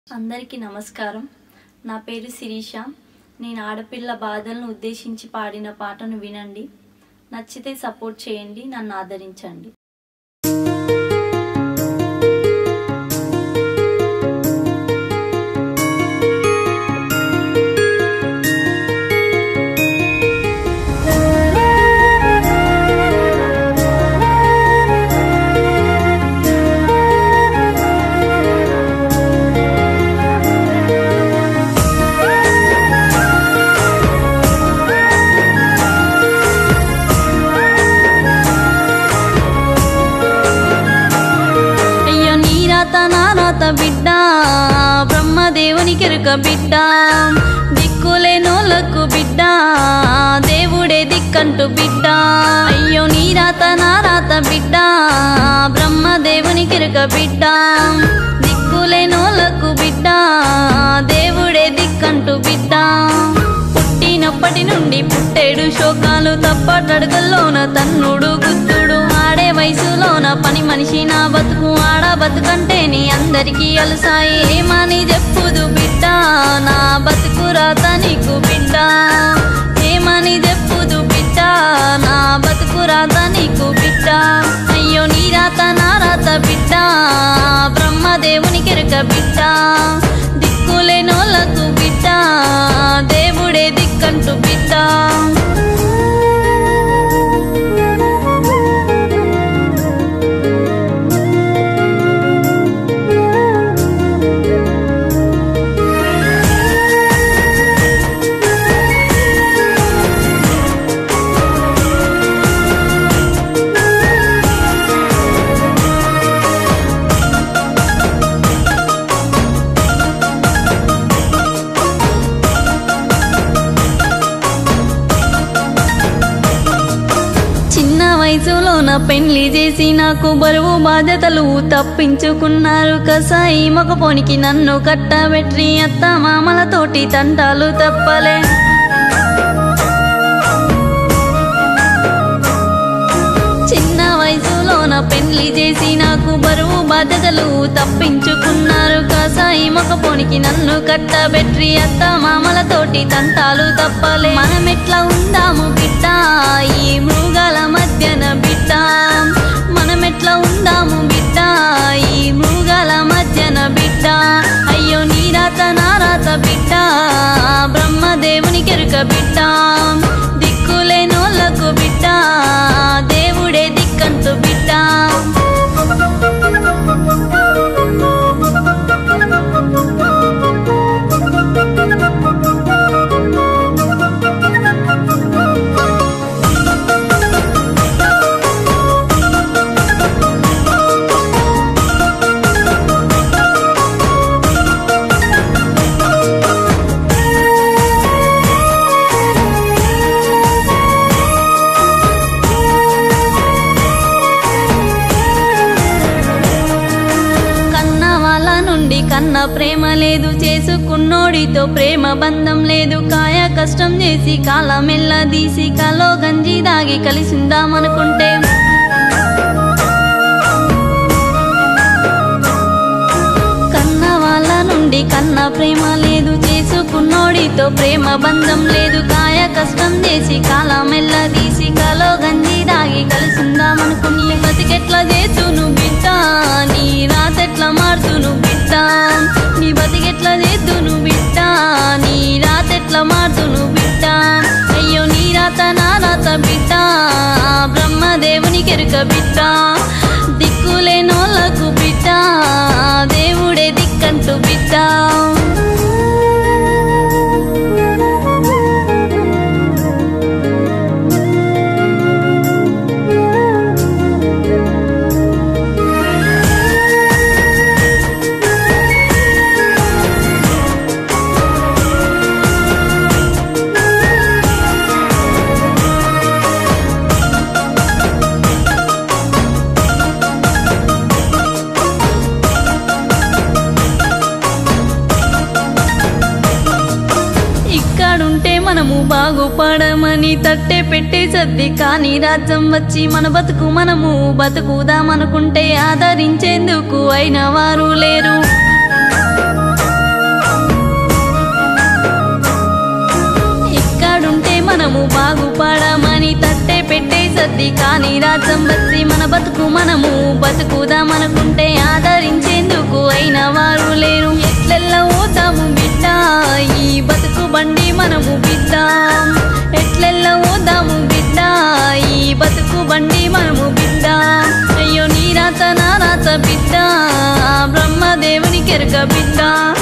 అందరికీ నమస్కారం నా పేరు శిరీష నేను ఆడపిల్ల బాధలను ఉద్దేశించి పాడిన పాటను వినండి నచ్చితే సపోర్ట్ చేయండి నన్ను ఆదరించండి అయ్యో నీ రాత నా రాత బిడ్డ బ్రహ్మదేవుని కెరుక బిడ్డ దిక్కులేనోళ్ళకు బిడ్డ దేవుడే దిక్కంటూ బిడ్డ అయ్యో నీ రాత నా రాత బిడ్డ బ్రహ్మదేవుని కెరుక బిడ్డ దిక్కులేనోళ్ళకు బిడ్డ దేవుడే దిక్కంటూ బిడ్డ పుట్టినప్పటి నుండి పుట్టేడు శోకాలు తప్పటడుగుల్లోన తన్నుడు గుద్దుడు ఆడే వయసులోన పని మనిషి నా బతుకు ఆడ బతుకంటే నీ అందరికీ అలసాయి ఏమని చెప్పుదు బిడ్డ నా బతుకు రాత నీకు బిడ్డ ఏమని చెప్పుదు బిడ్డ నా బతుకు రాత నీకు బిడ్డ అయ్యో నీ రాత నా రాత బిడ్డ బ్రహ్మదేవుని కెరుక బిడ్డ దిక్కులేనోళ్ళకు బిడ్డ దేవుడే దిక్కంటూ బిడ్డ చిన్న వయసులోన పెళ్లి చేసి నాకు బరువు బాధ్యతలు తప్పించుకున్నారు కసాయి మొకపోనికి నన్ను కట్టబెట్టి అత్త మామలతోటి తంటాలు తప్పలే చిన్న వయసులోన పెళ్లి చేసి నాకు బరువు బాధ్యతలు తప్పించుకున్నారు కాసాయి మొకపోనికి నన్ను కట్టబెట్టి అత్త మామలతోటి తంటాలు తప్పలే మనం ఎట్లా ఉందాము బిడ్డ ఈ మృగాల మధ్యన బిడ్డ మనం ఎట్లా ఉందాము బిడ్డ ఈ మృగాల మధ్యన బిడ్డ అయ్యో నీ రాత నా రాత బిడ్డ బ్రహ్మదేవుని కెరుక బిడ్డ దిక్కులేనోళ్ళకు బిడ్డ దేవుడే దిక్కంటూ బిడ్డ కన్న వాళ్ళ నుండి కన్న ప్రేమ లేదు చేసుకున్నోడితో ప్రేమ బంధం లేదు కాయ కష్టం చేసి కాలం తీసి కలో గంజి దాగి కలిసిందామనుకుంటే కన్న వాళ్ళ నుండి కన్న ప్రేమ లేదు చేసుకున్నోడితో ప్రేమ బంధం లేదు కాయ కష్టం చేసి కాలం తీసి కలో గంజి దాగి కలిసిందామనుకుని బతికెట్లా చేతును బిడ్డ నీ రాతెట్లా మారుతును బిడ్డ నీ బతికెట్లా చేతును బిడ్డ నీ రాతెట్లా మారుతును బిడ్డ అయ్యో నీ రాత నా రాత బిడ్డ బ్రహ్మదేవుని కెరుక బిడ్డ దిక్కులేనోళ్ళకు బిడ్డ దేవుడే దిక్కంటూ బిడ్డ ఇక్కడుంటే మనము బాగుపడమని తట్టే పెట్టే సర్ది కానీ రాజ్యం వచ్చి మన బతుకు మనము బతుకుదామనుకుంటే ఆదరించేందుకు అయిన వారు లేరు ఉన్నది కానీ రాజ్యం వచ్చి మన బతుకు మనము బతుకుదామనుకుంటే ఆదరించేందుకు అయిన వారు లేరు ఎట్లెల్ల ఓదాము బిడ్డ ఈ బతుకు బండి మనము బిడ్డ ఎట్లెల్ల ఓదాము బిడ్డ ఈ బతుకు బండి మనము బిడ్డ అయ్యో నీ రాత నా రాత బిడ్డ బ్రహ్మదేవుని కెరక బిడ్డ